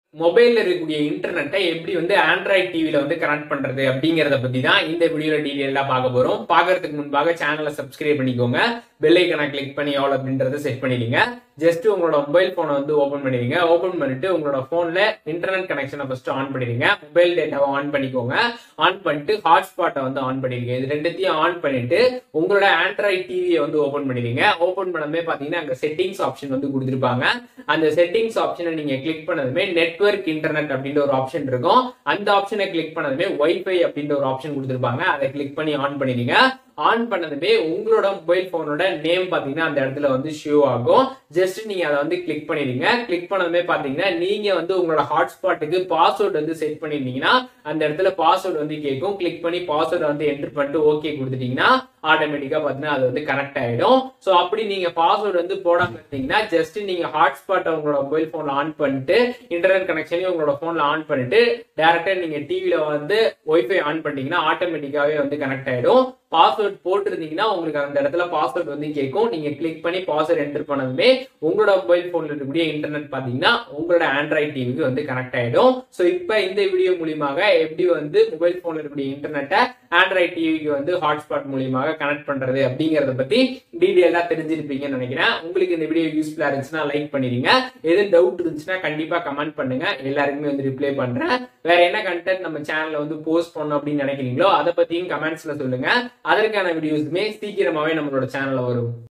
மொபைல்ல இருக்கக்கூடிய இன்டர்நெட்டை எப்படி வந்து ஆண்ட்ராய்ட் டிவில வந்து கனெக்ட் பண்றது அப்படிங்கறத பத்தி தான் இந்த வீடியோல டீடைலா பார்க்க போறோம் பாக்குறதுக்கு முன்பாக சேனலை சப்ஸ்கிரைப் பண்ணிக்கோங்க பெல் ஐக்கனை கிளிக் பண்ணி ஆல் அப்படின்றத செட் பண்ணிடுங்க ஜஸ்ட் உங்களோட மொபைல் போனை வந்து ஓபன் பண்ணிடுங்க ஓபன் பண்ணிட்டு உங்களோட போன்ல இன்டர்நெட் கனெக்ஷனை ஃபர்ஸ்ட் ஆன் பண்ணிடுங்க மொபைல் டேட்டாவை ஆன் பண்ணிக்கோங்க ஆன் பண்ணிட்டு ஹாட்ஸ்பாட்டை வந்து ஆன் பண்ணிடுங்க இது ரெண்டுத்தையும் ஆன் பண்ணிட்டு உங்களோட ஆண்ட்ராய்ட் டிவியை வந்து ஓபன் பண்ணிடுங்க ஓபன் பண்ணதுமே பாத்தீங்கன்னா அங்க செட்டிங்ஸ் ஆப்ஷன் வந்து கொடுத்துருப்பாங்க அந்த செட்டிங்ஸ் ஆப்ஷனை நீங்க கிளிக் பண்ணதுமே நெட்வொர்க் இன்டர்நெட் அப்படின்ற ஒரு ஆப்ஷன் இருக்கும் அந்த ஆப்ஷனை கிளிக் பண்ணதுமே வைஃபை அப்படின்ற ஒரு ஆப்ஷன் கொடுத்துருப்பாங்க அதை கிளிக் பண்ணி ஆன் பண்ணிடுங்க ஆன் பண்ணதுமே உங்களோட மொபைல் போனோட நேம் பாத்தீங்கன்னா அந்த இடத்துல வந்து ஷோ ஆகும் ஜஸ்ட் நீங்க அதை வந்து கிளிக் பண்ணிடுங்க கிளிக் பண்ணதுமே பாத்தீங்கன்னா நீங்க வந்து உங்களோட ஹாட்ஸ்பாட்டுக்கு பாஸ்வேர்டு வந்து செட் பண்ணிருந்தீங்கன்னா அந்த இடத்துல பாஸ்வேர்டு வந்து கேட்கும் கிளிக் பண்ணி பாஸ்வேர்டு வந்து என்டர் பண்ணிட்டு ஓகே கொடுத்துட்டீங்கன்னா ஆட்டோமேட்டிக்கா பாத்தீங்கன்னா அது வந்து கனெக்ட் ஆயிடும் சோ அப்படி நீங்க பாஸ்வேர்டு வந்து போடாம இருந்தீங்கன்னா ஜஸ்ட் நீங்க ஹாட்ஸ்பாட்டை உங்களோட மொபைல் போன்ல ஆன் பண்ணிட்டு இன்டர்நெட் கனெக்ஷனையும் உங்களோட போன்ல ஆன் பண்ணிட்டு டேரக்டா நீங்க டிவில வந்து ஒய்ஃபை ஆன் பண்ணிட்டீங்கன்னா ஆட்டோமேட்டிக்காவே வந்து கனெக்ட் ஆயிடும் பாஸ்வேர்ட் போட்டிருந்தீங்கன்னா உங்களுக்கு அந்த இடத்துல பாஸ்வேர்ட் வந்து கேட்கும் நீங்க கிளிக் பண்ணி பாஸ்வேர்ட் என்டர் பண்ணதுமே உங்களோட மொபைல் போன்ல இருக்கக்கூடிய இன்டர்நெட் பாத்தீங்கன்னா உங்களோட ஆண்ட்ராய்ட் டிவிக்கு வந்து கனெக்ட் ஆயிடும் சோ இப்போ இந்த வீடியோ மூலியமாக எப்படி வந்து மொபைல் போன்ல இருக்கக்கூடிய இன்டர்நெட்டை ஆண்ட்ராய்ட் டிவிக்கு வந்து ஹாட்ஸ்பாட் மூலியமாக கனெக்ட் பண்றது அப்படிங்கறத பத்தி டீடைலா தெரிஞ்சிருப்பீங்கன்னு நினைக்கிறேன் உங்களுக்கு இந்த வீடியோ யூஸ்ஃபுல்லா இருந்துச்சுன்னா லைக் பண்ணிடுங்க எதுவும் டவுட் இருந்துச்சுன்னா கண்டிப்பா கமெண்ட் பண்ணுங்க எல்லாருக்குமே வந்து ரிப்ளை பண்றேன் வேற என்ன கண்டென்ட் நம்ம சேனல்ல வந்து போஸ்ட் பண்ணணும் அப்படின்னு நினைக்கிறீங்களோ அதை பத்தியும் கமெண்ட்ஸ்ல சொல்லுங்க அதற்கான வீடியோஸுமே சீக்கிரமாவே நம்மளோட சேனல்ல வரும்